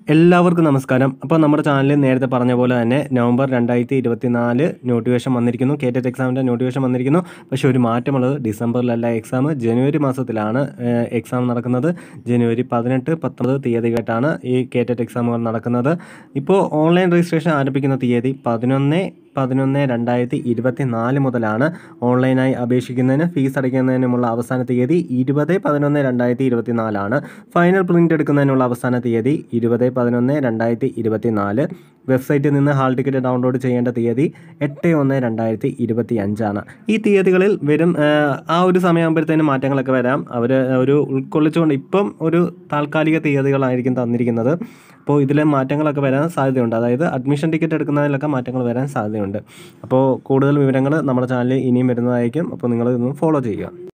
എല്ലാവർക്കും നമസ്കാരം അപ്പോൾ നമ്മുടെ ചാനലിൽ നേരത്തെ പറഞ്ഞ പോലെ തന്നെ നവംബർ രണ്ടായിരത്തി ഇരുപത്തി നാല് നോട്ടിഫിക്കേഷൻ വന്നിരിക്കുന്നു കേറ്ററ്റ് എക്സാമിൻ്റെ നോട്ടിഫിക്കേഷൻ വന്നിരിക്കുന്നു പക്ഷേ ഒരു മാറ്റമുള്ളത് ഡിസംബറിലല്ല എക്സാം ജനുവരി മാസത്തിലാണ് എക്സാം നടക്കുന്നത് ജനുവരി പതിനെട്ട് പത്തൊമ്പത് തീയതികളായിട്ടാണ് ഈ കേറ്ററ്റ് എക്സാമുകൾ നടക്കുന്നത് ഇപ്പോൾ ഓൺലൈൻ രജിസ്ട്രേഷൻ ആരംഭിക്കുന്ന തീയതി പതിനൊന്ന് പതിനൊന്ന് രണ്ടായിരത്തി ഇരുപത്തി നാല് മുതലാണ് ഓൺലൈനായി അപേക്ഷിക്കുന്നതിന് ഫീസ് അടയ്ക്കുന്നതിനുമുള്ള അവസാന തീയതി ഇരുപത് പതിനൊന്ന് രണ്ടായിരത്തി ഇരുപത്തി നാലാണ് ഫൈനൽ പ്രിൻ്റ് എടുക്കുന്നതിനുള്ള അവസാന തീയതി ഇരുപത് പതിനൊന്ന് രണ്ടായിരത്തി ഇരുപത്തി നാല് വെബ്സൈറ്റിൽ നിന്ന് ഹാൾ ടിക്കറ്റ് ഡൗൺലോഡ് ചെയ്യേണ്ട തീയതി എട്ട് ഒന്ന് രണ്ടായിരത്തി ഇരുപത്തി അഞ്ചാണ് ഈ തീയതികളിൽ വരും ആ, ആ ഒരു സമയമാകുമ്പോഴത്തേനും മാറ്റങ്ങളൊക്കെ വരാം അവർ ഒരു ഉൾക്കൊള്ളിച്ചുകൊണ്ട് ഇപ്പം ഒരു താൽക്കാലിക തീയതികളായിരിക്കും തന്നിരിക്കുന്നത് അപ്പോൾ ഇതിലെ മാറ്റങ്ങളൊക്കെ വരാൻ സാധ്യതയുണ്ട് അതായത് അഡ്മിഷൻ ടിക്കറ്റ് എടുക്കുന്നതിലൊക്കെ മാറ്റങ്ങൾ വരാൻ സാധ്യതയുണ്ട് അപ്പോൾ കൂടുതൽ വിവരങ്ങൾ നമ്മുടെ ചാനലിൽ ഇനിയും വരുന്നതായിരിക്കും അപ്പോൾ നിങ്ങൾ ഇതൊന്ന് ഫോളോ ചെയ്യുക